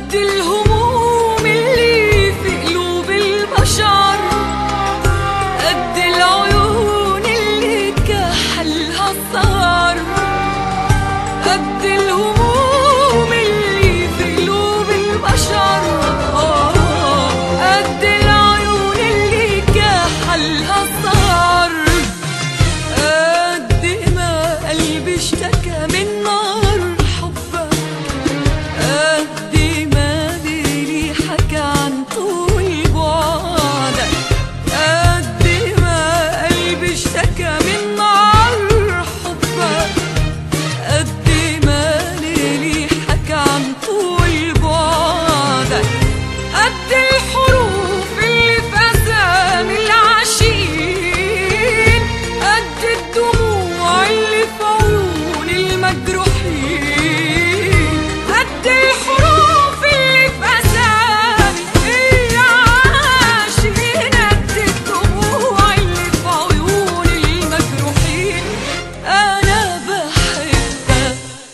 قد الهموم اللي في قلوب البشر قد العيون اللي كحلها السهر قد الهموم اللي في قلوب البشر آه، قد العيون اللي كحلها السهر قد ما قلبي اشتكى من نار حبك قد ما ليلي حكى عن طول بعدك قد ما قلبي اشتكى من نار حبك قد ما ليلي حكى عن طول بعدك قد الحروف اللي في أسامي العاشقين قد الدموع اللي في عيون المجروحين قد الحروف اللي في أسامي العاشقين قد الدموع اللي في عيون المجروحين أنا بحبك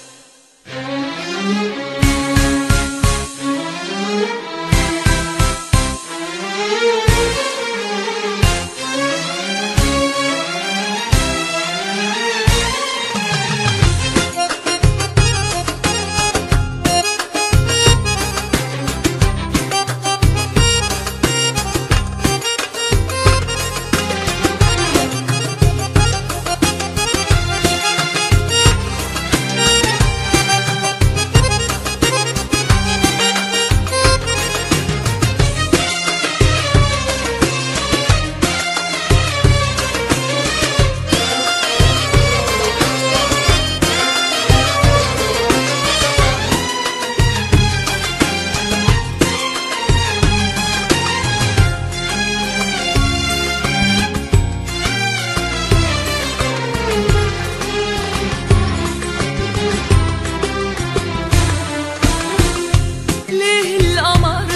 ليه القمر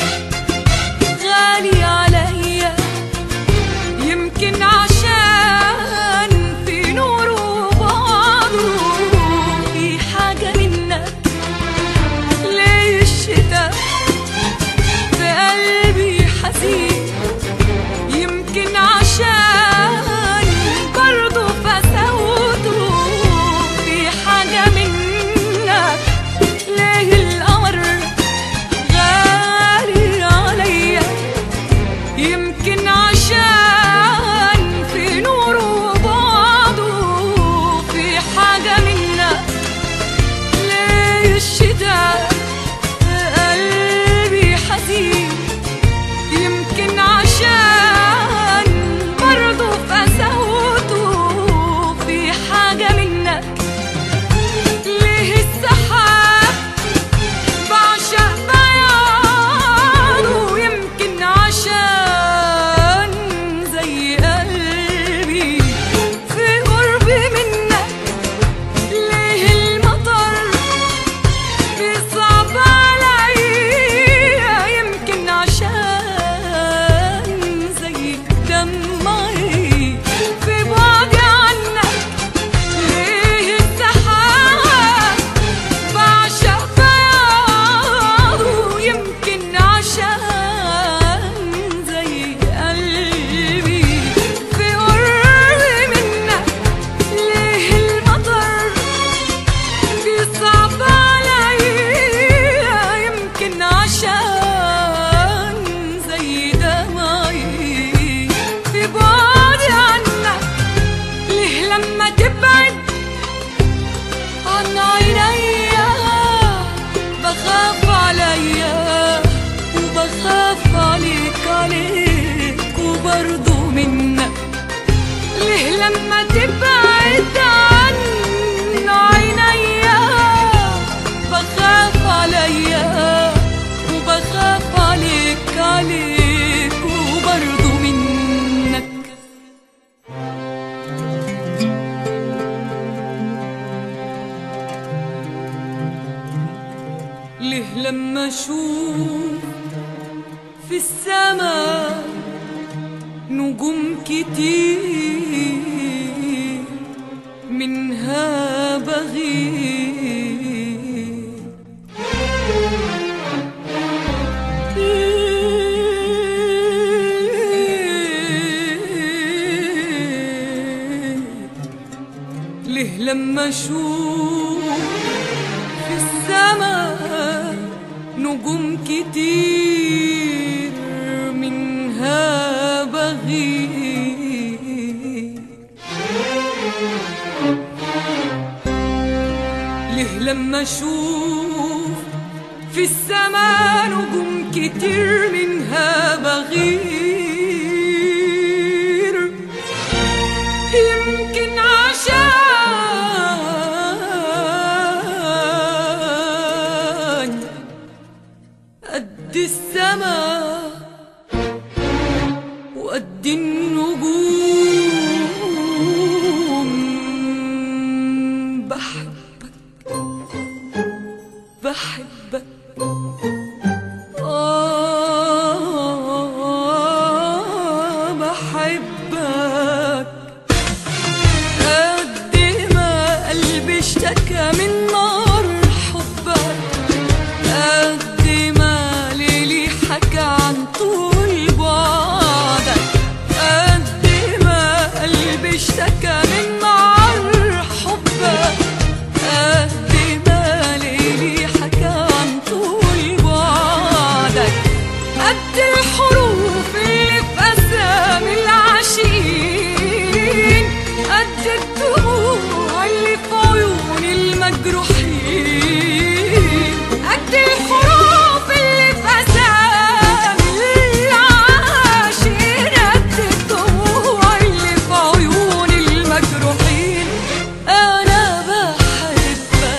غالي عليا يمكن عشان في نور وبعضه في حاجة منك ليه الشتا في قلبي حزين يمكن عشان برضه فسوته في حاجة منك ليه القمر غالي عليا يمكن عشان في نور وبعضه في حاجة منك ليه الشتاء قلبي حزين يمكن عشان برضه فسوته في حاجة منك ليه السحاب بعشق بياضه يمكن عشان زي قلبي في قربي منك ليه المطر بيصعب عليا يمكن عشان زي دمعي في بعدي عنك ليه السحاب بعشق بياضه يمكن عشان زي قلبي في قربي منك ليه المطر بيصعب عليا يمكن عشان زي دمعي في بعدي عنك ليه لما تبعد عن عينيا بخاف عليا وبخاف عليك عليك وبرضه منك ليه لما تبعد عن عينيا بخاف عليا وبخاف عليك عليك وبرضه منك ليه لما اشوف في السماء نجوم كتير منها بغير لما اشوف في السماء نجوم كتير منها بغير ليه لما اشوف في السماء نجوم كتير منها بغير يمكن عشان قد السماء وقد النجوم بحبك بحبك آه بحبك قد ما قلبي اشتكى من نار حبك قد ما ليلي حكى عن طول بعدك قد ما قلبي اشتكى من نار حبك قد ما ليلي حكى عن طول بعدك قد الحروف اللي في أسامي العاشقين قد الدموع اللي في عيون المجروحين قد الحروف اللي في أسامي العاشقين قد الدموع اللي في عيون المجروحين أنا بحبك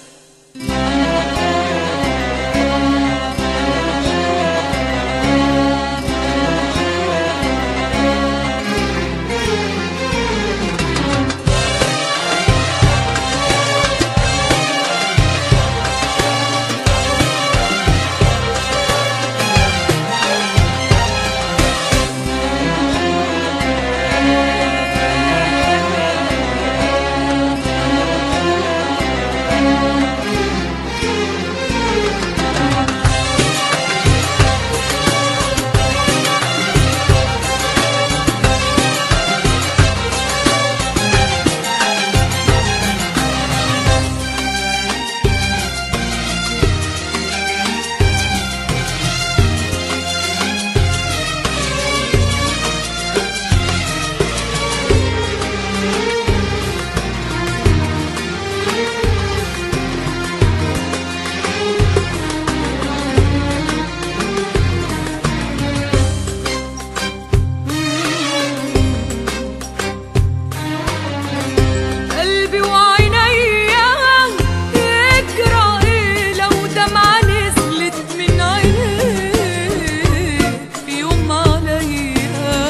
قلبي وعينيا يجرى ايه لو دمعة نزلت من عينيك في يوم عليا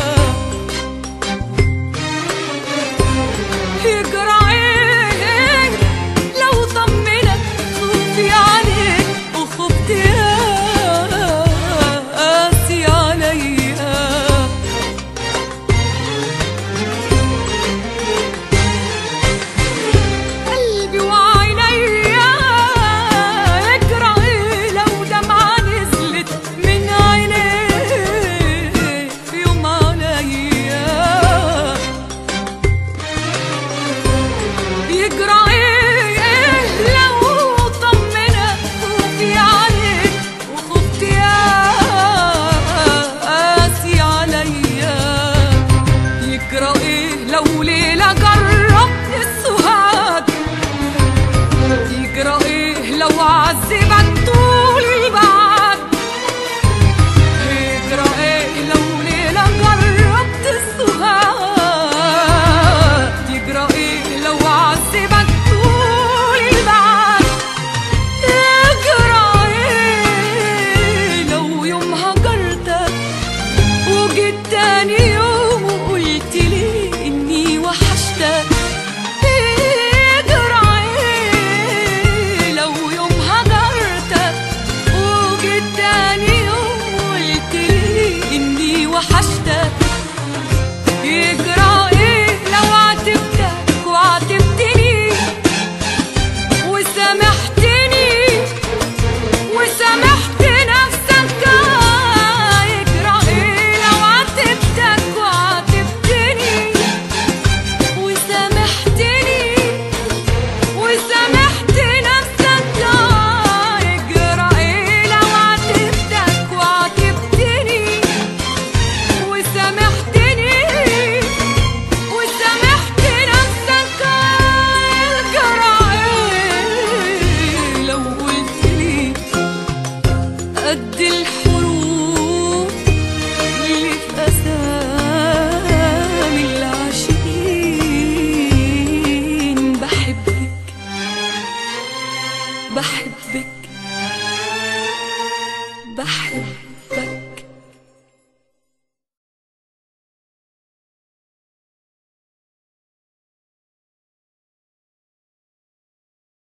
يجرى ايه لو طمنك خوفي عليك وخفت يا قاسي عليا قلبي وعينيا يجرى ايه لو دمعة نزلت من عينيك في يوم عليا يجرى ايه لو طمنك بحب